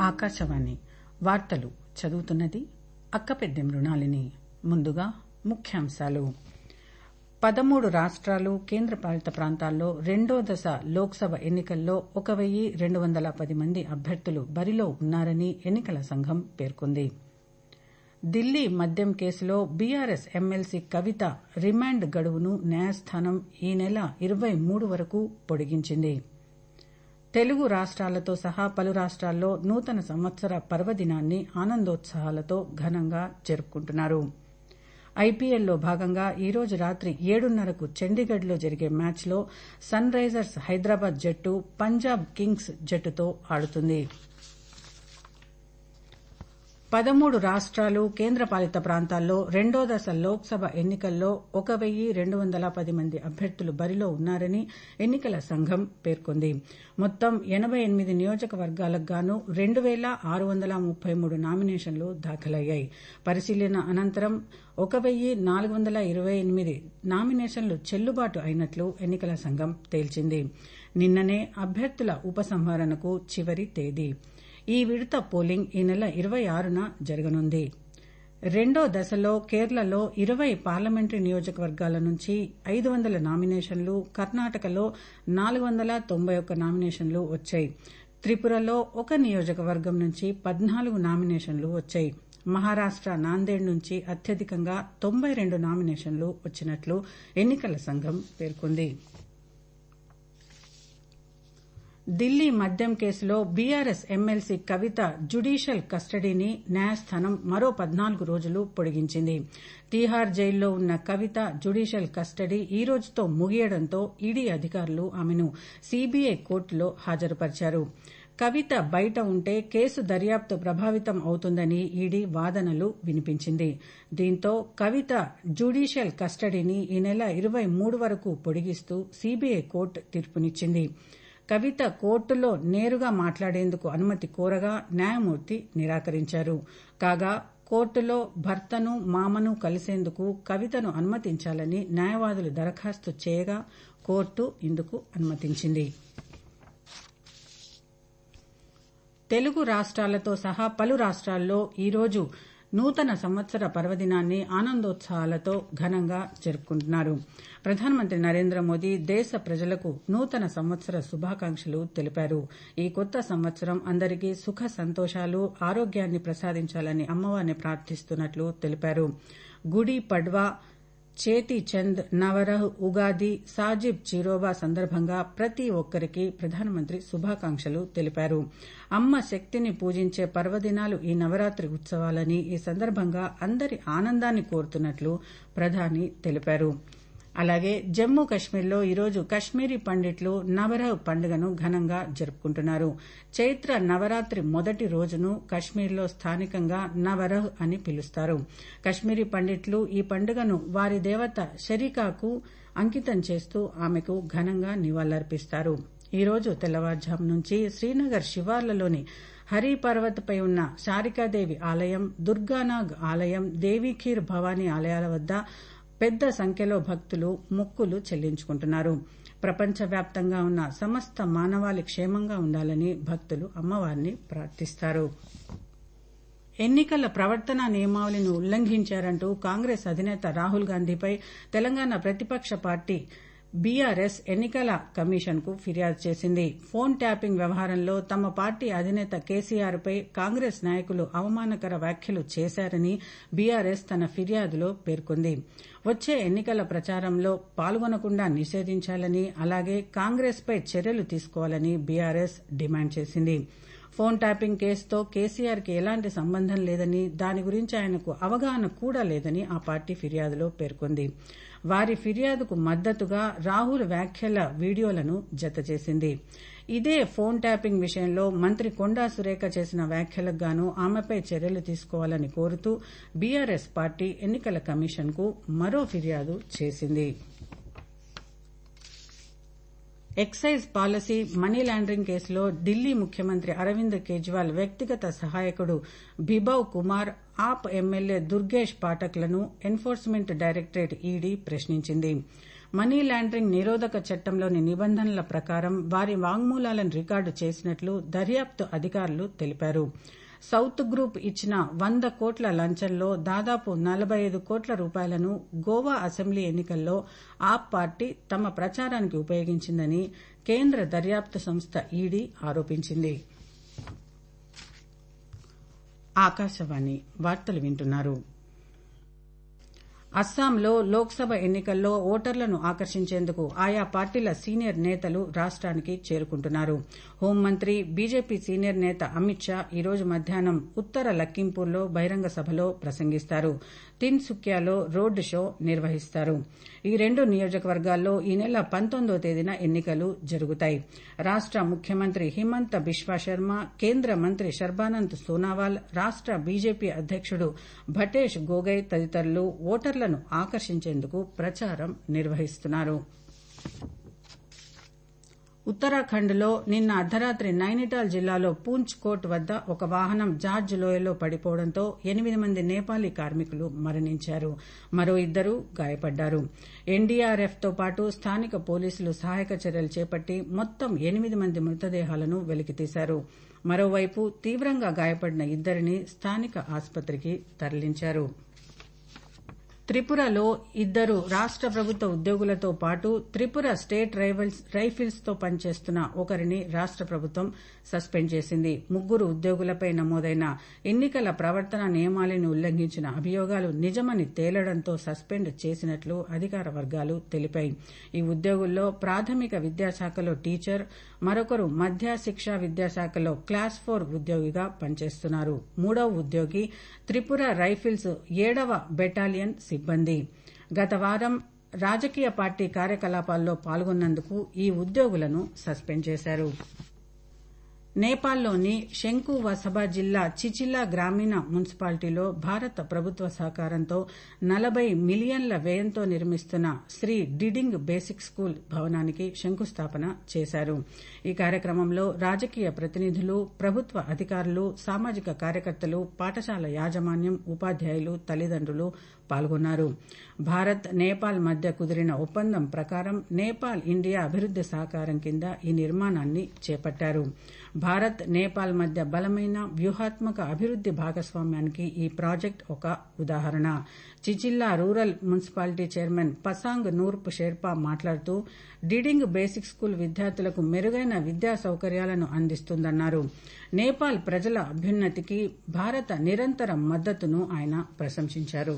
ఆకాశవాణి వార్తలు చదువుతున్నది అక్కపెద్దె మృణాలిని ముందుగా ముఖ్యాంశాలు పదమూడు రాష్ట్రాలు కేంద్రపాలిత ప్రాంతాల్లో రెండో దశ లోక్సభ ఎన్నికల్లో ఒక వెయ్యి రెండు వందల పది మంది అభ్యర్థులు బరిలో ఉన్నారని ఎన్నికల సంఘం పేర్కొంది ఢిల్లీ మద్యం కేసులో బీఆర్ఎస్ ఎమ్మెల్సీ కవిత రిమాండ్ గడువును న్యాయస్థానం ఈ నెల ఇరవై మూడు వరకు పొడిగించింది తెలుగు రాష్ట్రాలతో సహా పలు రాష్ట్రాల్లో నూతన సంవత్సర పర్వదినాన్ని ఆనందోత్సాహాలతో ఘనంగా జరుపుకుంటున్నారు ఐపీఎల్లో భాగంగా ఈరోజు రాత్రి ఏడున్నరకు చండీగఢ్లో జరిగే మ్యాచ్లో సన్ రైజర్స్ హైదరాబాద్ జట్టు పంజాబ్ కింగ్స్ జట్టుతో ఆడుతుంది పదమూడు రాష్ట్రాలు కేంద్రపాలిత ప్రాంతాల్లో రెండో దశ లోక్సభ ఎన్నికల్లో ఒక వెయ్యి రెండు వందల పది మంది అభ్యర్థులు బరిలో ఉన్నారని ఎన్నికల సంఘం పేర్కొంది మొత్తం ఎనబై ఎనిమిది నియోజకవర్గాలకు గాను రెండు వేల ఆరు వందల ముప్పై మూడు నామినేషన్లు దాఖలయ్యాయి పరిశీలన అనంతరం ఒక వెయ్యి నాలుగు వందల ఇరవై ఎనిమిది నామినేషన్లు చెల్లుబాటు అయినట్లు ఎన్నికల సంఘం తేల్చింది నిన్ననే అభ్యర్థుల ఉపసంహరణకు చివరి తేదీ ఈ విడత పోలింగ్ ఈ నెల ఇరవై ఆరున జరగనుంది రెండో దశలో కేరళలో ఇరవై పార్లమెంటరీ నియోజకవర్గాల నుంచి ఐదు వందల నామినేషన్లు కర్ణాటకలో నాలుగు వందల తొంభై ఒక్క నామినేషన్లు వచ్చాయి త్రిపురలో ఒక నియోజకవర్గం నుంచి పద్నాలుగు నామినేషన్లు వచ్చాయి మహారాష్ట నాందేడ్ నుంచి అత్యధికంగా తొంభై రెండు నామినేషన్లు వచ్చినట్లు ఎన్నికల సంఘం పేర్కొంది ఢిల్లీ మద్యం కేసులో బీఆర్ఎస్ ఎమ్మెల్సీ కవిత జ్యుడీషియల్ కస్టడీని న్యాయస్థానం మరో పద్నాలుగు రోజులు పొడిగించింది తీహార్ జైల్లో ఉన్న కవిత జ్యుడీషియల్ కస్టడీ ఈ రోజుతో ముగియడంతో ఈడీ అధికారులు ఆమెను సీబీఐ కోర్టులో హాజరుపరిచారు కవిత బయట ఉంటే కేసు దర్యాప్తు ప్రభావితం అవుతుందని ఈడీ వాదనలు వినిపించింది దీంతో కవిత జ్యుడీషియల్ కస్టడీని ఈ నెల ఇరవై మూడు వరకు పొడిగిస్తూ సీబీఐ కోర్టు తీర్పునిచ్చింది కవిత కోర్టులో నేరుగా మాట్లాడేందుకు అనుమతి కోరగా న్యాయమూర్తి నిరాకరించారు కాగా కోర్టులో భర్తను మామను కలిసేందుకు కవితను అనుమతించాలని న్యాయవాదులు దరఖాస్తు చేయగా కోర్టు ఇందుకు అనుమతించింది తెలుగు రాష్ట్రాలతో సహా పలు రాష్ట్రాల్లో ఈరోజు నూతన సంవత్సర పర్వదినాన్ని ఆనందోత్సాహాలతో ఘనంగా జరుపుకుంటున్నారు ప్రధానమంత్రి నరేంద్ర మోదీ దేశ ప్రజలకు నూతన సంవత్సర శుభాకాంక్షలు తెలిపారు ఈ కొత్త సంవత్సరం అందరికీ సుఖ సంతోషాలు ఆరోగ్యాన్ని ప్రసాదించాలని అమ్మవారిని ప్రార్థిస్తున్నట్లు తెలిపారు గుడి పడ్వా చేతి చంద్ నవరహ్ ఉగాది సాజిబ్ చిరోబా సందర్భంగా ప్రతి ఒక్కరికి ప్రధానమంత్రి శుభాకాంక్షలు తెలిపారు అమ్మ శక్తిని పూజించే పర్వదినాలు ఈ నవరాత్రి ఉత్సవాలని ఈ సందర్భంగా అందరి ఆనందాన్ని కోరుతున్నట్లు ప్రధాని తెలిపారు అలాగే జమ్మూ కశ్మీర్లో ఈరోజు కశ్మీరీ పండిట్లు నవరహ్ పండుగను ఘనంగా జరుపుకుంటున్నారు చైత్ర నవరాత్రి మొదటి రోజును కశ్మీర్లో స్థానికంగా నవరహ్ అని పిలుస్తారు కశ్మీరీ పండిట్లు ఈ పండుగను వారి దేవత షరీకాకు అంకితం చేస్తూ ఆమెకు ఘనంగా నివాళులర్పిస్తారు ఈ రోజు తెల్లవారుజాము నుంచి శ్రీనగర్ శివార్లలోని హరిపర్వత్పై ఉన్న శారికాదేవి ఆలయం దుర్గానాగ్ ఆలయం దేవీఖీర్ భవానీ ఆలయాల వద్ద పెద్ద సంఖ్యలో భక్తులు మొక్కులు చెల్లించుకుంటున్నారు ప్రపంచవ్యాప్తంగా ఉన్న సమస్త మానవాళి క్షేమంగా ఉండాలని భక్తులు అమ్మవారిని ప్రార్థిస్తారు ఎన్నికల ప్రవర్తన నియమావళిని ఉల్లంఘించారంటూ కాంగ్రెస్ అధినేత రాహుల్ గాంధీపై తెలంగాణ ప్రతిపక్ష పార్టీ బీఆర్ఎస్ ఎన్నికల కమిషన్ కు ఫిర్యాదు చేసింది ఫోన్ ట్యాపింగ్ వ్యవహారంలో తమ పార్టీ అధినేత కేసీఆర్ పై కాంగ్రెస్ నాయకులు అవమానకర వ్యాఖ్యలు చేశారని బీఆర్ఎస్ తన ఫిర్యాదులో పేర్కొంది వచ్చే ఎన్నికల ప్రచారంలో పాల్గొనకుండా నిషేధించాలని అలాగే కాంగ్రెస్ పై చర్యలు తీసుకోవాలని బీఆర్ఎస్ డిమాండ్ చేసింది ఫోన్ ట్యాపింగ్ కేసుతో కేసీఆర్ కి ఎలాంటి సంబంధం లేదని దాని గురించి ఆయనకు అవగాహన కూడా లేదని ఆ పార్టీ ఫిర్యాదులో పేర్కొంది వారి ఫిర్యాదుకు మద్దతుగా రాహుల్ వ్యాఖ్యల వీడియోలను జతచేసింది ఇదే ఫోన్ ట్యాపింగ్ విషయంలో మంత్రి కొండా సురేఖ చేసిన వ్యాఖ్యలకు గాను ఆమెపై చర్యలు తీసుకోవాలని కోరుతూ బీఆర్ఎస్ పార్టీ ఎన్నికల కమిషన్ కు మరో ఫిర్యాదు చేసింది ఎక్సైజ్ పాలసీ మనీ లాండరింగ్ కేసులో ఢిల్లీ ముఖ్యమంత్రి అరవింద్ కేజ్రీవాల్ వ్యక్తిగత సహాయకుడు బిబవ్ కుమార్ ఆప్ ఎమ్మెల్యే దుర్గేష్ పాఠక్లను ఎన్ఫోర్స్మెంట్ డైరెక్టరేట్ ఈడీ ప్రశ్నించింది మనీ లాండరింగ్ నిరోధక చట్టంలోని నిబంధనల ప్రకారం వారి వాంగ్మూలాలను రికార్డు చేసినట్లు దర్యాప్తు అధికారులు తెలిపారు సౌత్ గ్రూప్ ఇచ్చిన వంద కోట్ల లంచంలో దాదాపు నలభై ఐదు కోట్ల రూపాయలను గోవా అసెంబ్లీ ఎన్నికల్లో ఆప్ పార్టీ తమ ప్రచారానికి ఉపయోగించిందని కేంద్ర దర్యాప్తు సంస్థ ఈడీ ఆరోపించింది ఆకాశవాణి వార్తలు వింటున్నారు అస్సాంలో లోక్సభ ఎన్నికల్లో ఓటర్లను ఆకర్షించేందుకు ఆయా పార్టీల సీనియర్ నేతలు రాష్ట్రానికి చేరుకుంటున్నారు హోంమంత్రి బీజేపీ సీనియర్ నేత అమిత్ షా ఈరోజు మధ్యాహ్నం ఉత్తర లఖింపూర్లో బహిరంగ సభలో ప్రసంగిస్తారు తిన్సుకియాలో రోడ్డు షో నిర్వహిస్తారు ఈ రెండు నియోజకవర్గాల్లో ఈ నెల పంతొమ్మిదో తేదీన ఎన్నికలు జరుగుతాయి రాష్ట ముఖ్యమంత్రి హిమంత బిశ్వా శర్మ కేంద్ర మంత్రి శర్బానంద్ సోనావాల్ రాష్ట బీజేపీ అధ్యక్షుడు భటేష్ గోగయ్ తదితరులు ఓటర్లను ఆకర్షించేందుకు ప్రచారం నిర్వహిస్తున్నారు ఉత్తరాఖండ్లో నిన్న అర్ధరాత్రి నైనిటాల్ జిల్లాలో పూంచ్ కోట్ వద్ద ఒక వాహనం జార్జ్ లోయలో పడిపోవడంతో ఎనిమిది మంది నేపాలీ కార్మికులు మరణించారు మరో ఇద్దరు గాయపడ్డారు ఎన్డీఆర్ఎఫ్తో పాటు స్థానిక పోలీసులు సహాయక చర్యలు చేపట్టి మొత్తం ఎనిమిది మంది మృతదేహాలను వెలికితీశారు మరోవైపు తీవ్రంగా గాయపడిన ఇద్దరిని స్థానిక ఆసుపత్రికి తరలించారు త్రిపురలో ఇద్దరు రాష్ట ప్రభుత్వ ఉద్యోగులతో పాటు త్రిపుర స్టేట్ రైఫిల్స్ తో పనిచేస్తున్న ఒకరిని రాష్ట ప్రభుత్వం సస్పెండ్ చేసింది ముగ్గురు ఉద్యోగులపై నమోదైన ఎన్నికల ప్రవర్తన నియమాలను ఉల్లంఘించిన అభియోగాలు నిజమని తేలడంతో సస్పెండ్ చేసినట్లు అధికార వర్గాలు తెలిపాయి ఈ ఉద్యోగుల్లో ప్రాథమిక విద్యాశాఖలో టీచర్ మరొకరు మధ్య శిక్షా విద్యాశాఖలో క్లాస్ ఫోర్ ఉద్యోగిగా పనిచేస్తున్నారు మూడవ ఉద్యోగి త్రిపుర రైఫిల్స్ ఏడవ బెటాలియన్ సిబ్బంది గత వారం రాజకీయ పార్టీ కార్యకలాపాల్లో పాల్గొన్నందుకు ఈ ఉద్యోగులను సస్పెండ్ చేశారు నేపాల్లోని శంకు వసబా జిల్లా చిచిల్లా గ్రామీణ మున్సిపాలిటీలో భారత ప్రభుత్వ సహకారంతో నలభై మిలియన్ల వ్యయంతో నిర్మిస్తున్న శ్రీ డిడింగ్ బేసిక్ స్కూల్ భవనానికి శంకుస్థాపన చేశారు ఈ కార్యక్రమంలో రాజకీయ ప్రతినిధులు ప్రభుత్వ అధికారులు సామాజిక కార్యకర్తలు పాఠశాల యాజమాన్యం ఉపాధ్యాయులు తల్లిదండ్రులు పాల్గొన్నారు భారత్ నేపాల్ మధ్య కుదిరిన ఒప్పందం ప్రకారం నేపాల్ ఇండియా అభివృద్ది సహకారం కింద ఈ నిర్మాణాన్ని చేపట్టారు భారత్ నేపాల్ మధ్య బలమైన వ్యూహాత్మక అభివృద్ది భాగస్వామ్యానికి ఈ ప్రాజెక్ట్ ఒక ఉదాహరణ Chichila rural municipality chairman Pasang Nurpu Sherpa మాట్లాడుతూ డిడింగ్ బేసిక్ స్కూల్ విద్యార్థులకు మెరుగైన విద్యా సౌకర్యాలను అందిస్తుందన్నారు నేపాల్ ప్రజల అభ్యున్నతికి భారత నిరంతర మద్దతును ఆయన ప్రశంసించారు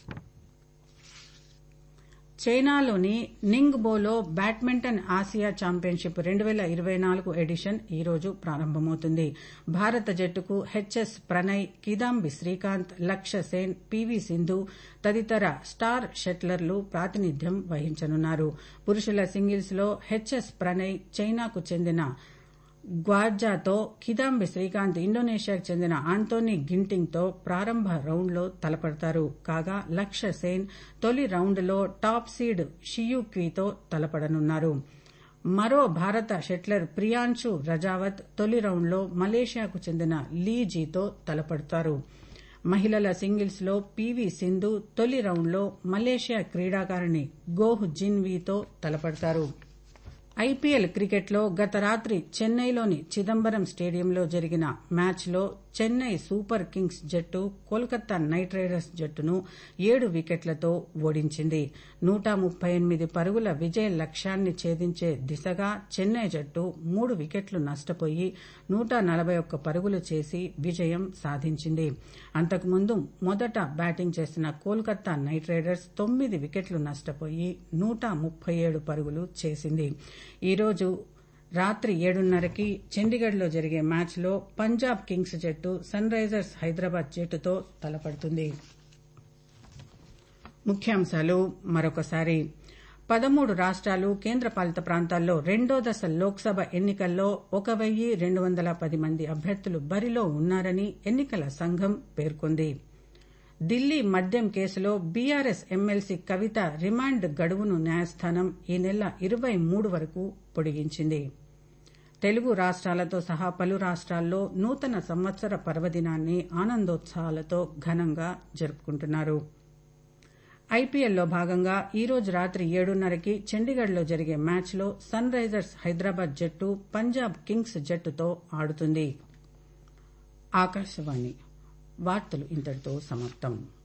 చైనాలోని నింగ్బోలో బ్యాడ్మింటన్ ఆసియా ఛాంపియన్షిప్ రెండు వేల ఇరవై నాలుగు ఎడిషన్ ఈ రోజు ప్రారంభమవుతుంది భారత జట్టుకు హెచ్ఎస్ ప్రణయ్ కిదాంబి శ్రీకాంత్ లక్ష్య సేన్ పీవీ సింధు తదితర స్టార్ షట్లర్లు ప్రాతినిధ్యం వహించనున్నారు పురుషుల సింగిల్స్ లో హెచ్ఎస్ ప్రణయ్ చైనాకు చెందిన గ్వాజాతో కిదాంబి శ్రీకాంత్ ఇండోనేషియాకు చెందిన ఆంటోనీ గింటింగ్తో ప్రారంభ రౌండ్లో తలపడతారు కాగా లక్ష్య సేన్ తొలి రౌండ్లో టాప్ సీడ్ షియూక్వీతో తలపడనున్నారు మరో భారత షట్లర్ ప్రియాంశు రజావత్ తొలి రౌండ్లో మలేషియాకు చెందిన లీజీతో తలపడతారు మహిళల సింగిల్స్ లో పీవీ సింధు తొలి రౌండ్లో మలేషియా క్రీడాకారిణి గోహ్ జిన్వీతో తలపడతారు ఐపీఎల్ క్రికెట్లో గత రాత్రి చెన్నైలోని చిదంబరం స్టేడియంలో జరిగిన మ్యాచ్లో చెన్నై సూపర్ కింగ్స్ జట్టు కోల్కతా నైట్ రైడర్స్ జట్టును ఏడు వికెట్లతో ఓడించింది నూట ముప్పై ఎనిమిది పరుగుల విజయ లక్ష్యాన్ని ఛేదించే దిశగా చెన్నై జట్టు మూడు వికెట్లు నష్టపోయి నూట నలభై ఒక్క పరుగులు చేసి విజయం సాధించింది అంతకుముందు మొదట బ్యాటింగ్ చేసిన కోల్కతా నైట్ రైడర్స్ తొమ్మిది వికెట్లు నష్టపోయి నూట ముప్పై ఏడు పరుగులు చేసింది ఈరోజు రాత్రి ఏడున్నరకి చండీగఢ్లో జరిగే మ్యాచ్లో పంజాబ్ కింగ్స్ జట్టు సన్ రైజర్స్ హైదరాబాద్ జట్టుతో తలపడుతుంది ముఖ్యాంశాలు మరొకసారి పదమూడు రాష్ట్రాలు కేంద్రపాలిత ప్రాంతాల్లో రెండో దశ లోక్సభ ఎన్నికల్లో ఒక వెయ్యి రెండు వందల పది మంది అభ్యర్థులు బరిలో ఉన్నారని ఎన్నికల సంఘం పేర్కొంది ఢిల్లీ మద్యం కేసులో బీఆర్ఎస్ ఎమ్మెల్సీ కవిత రిమాండ్ గడువును న్యాయస్థానం ఈ నెల ఇరవై మూడు వరకు పొడిగించింది తెలుగు రాష్ట్రాలతో సహా పలు రాష్ట్రాల్లో నూతన సంవత్సర పర్వదినాన్ని ఆనందోత్సాహాలతో ఘనంగా జరుపుకుంటున్నారు ఐపీఎల్లో భాగంగా ఈ రోజు రాత్రి ఏడున్నరకి చండీగఢ్లో జరిగే మ్యాచ్లో సన్ రైజర్స్ హైదరాబాద్ జట్టు పంజాబ్ కింగ్స్ జట్టుతో ఆడుతుంది ఆకాశవాణి వార్తలు ఇంతటితో సమాప్తం